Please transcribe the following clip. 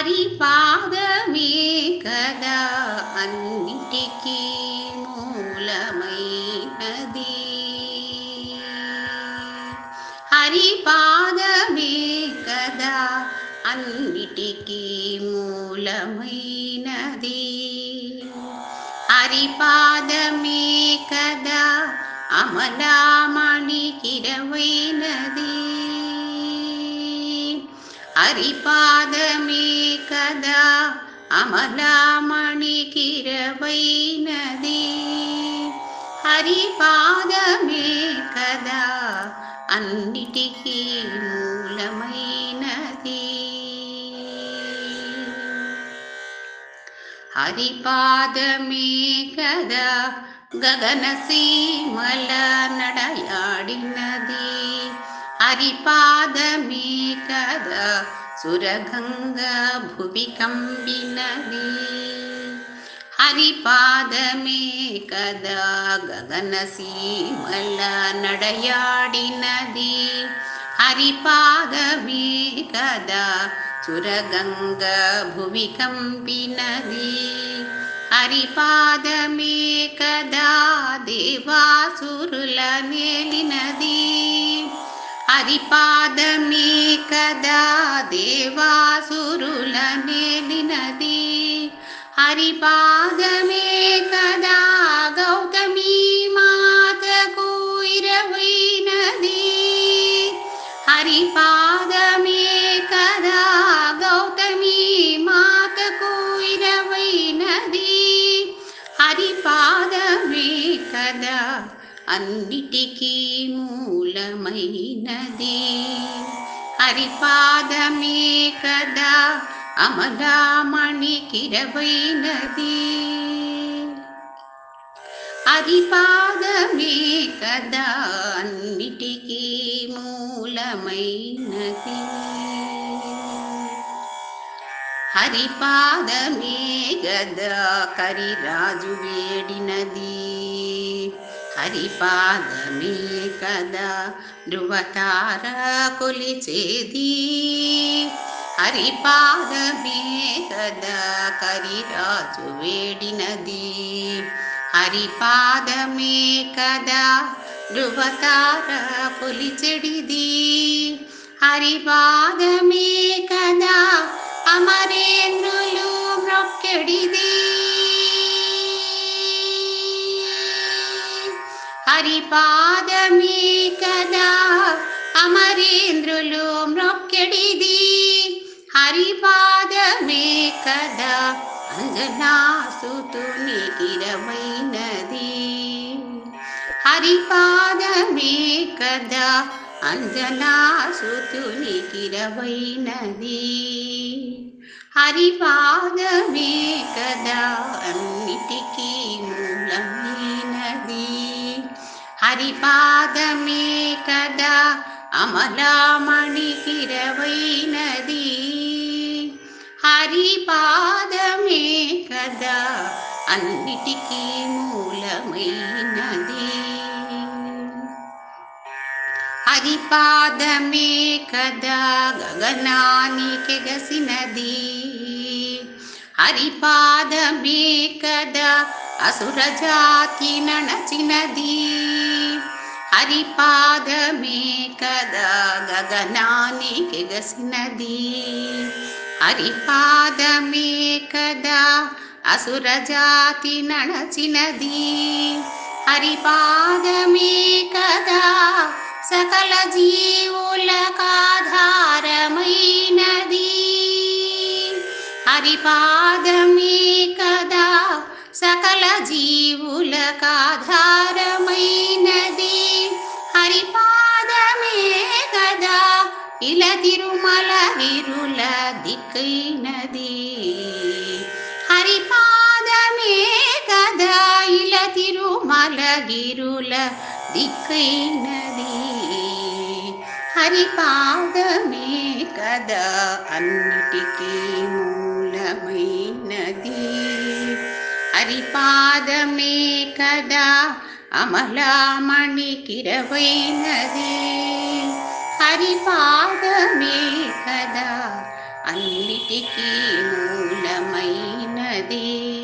హరి పాదమే కదా అన్నిటికీ మూలమైనది హరి పాదమే కదా అన్నిటికీ మూలమైనది హరి పాదమే కదా అమలామణికిరవైనది హరిపాదమే కదా అమలామణికిరవైనది హరిపాదమే కదా అన్నిటికీ మూలమైనది హరిపాదమే కదా గగన సీమల నడయాడినది హరిపాదమే కదా సురగంగ భువి కంబినది హరిపాదమే కదా గగన సీమల నడయాడినది హరిపాదమే కదా సురగంగ భువి కంపినది హరిపాదమే కదా దేవాసురుల నేలినది హరిపాదమే కదా దేవాసురుల నేలినది హరిపాదమే కదా గౌతమి మాతకు ఇరవైనది హరిపాదమే కదా గౌతమి మాతకు ఇరవైనది హరిపాదమే కదా అన్నిటికీ మూలమైనది హరిపాదమే కదా అమలామణికిరవైనది హరిపాదమే కదా అన్నిటికీ మూలమైనది హరిపాదమే గదా కరిరాజు వేడినది హరిపాదమే కదా ధృవతార కొలిచేది హరిపాదమే కదా కరిరాజు వేడినది హరిపాదమే కదా ధృవతార కొలిచెడిది హరిపాదమే కదా అమరేంద్రులు మ్రొక్కెడిది హరిపాదమే కదా అమరేంద్రులు మ్రొక్కెడిది హరిపాదమే కదా అంజనాసుతుని ఇరవైనది హరిపాదమే కదా అంజనాసుతుని ఇరవైనది హరిపాదమే కదా అన్నిటికీ మూలమైనది హరిపాదమే కదా అమలామణికిరవైనది హరిపాదమే కదా అన్నిటికీ మూలమైనది హరిపాదమే కదా గగనానికి గసినది హరిపాదమే కదా అసుర జాతి నడచినది హరిపాదమే కదా గగనానికి గసినది హరిపాదమే కదా అసుర జాతి నడచినది హరిపాదమే కదా సకల జీవులకాధారమైనది హరిపాదమే కదా సకల జీవులకాధారమైనది హరిపాదమే కదా ఇల తిరుమల గిరుల దిక్కైనది హరిపాదమే కదా ఇల తిరుమల గిరుల దిక్కైనది హరిపాదమే కదా అన్నిటికీ మూలమైనది హరిపాదమే కదా అమలామణికిరవైనది హరిపాదమే కదా అన్నిటికీ మూలమైనది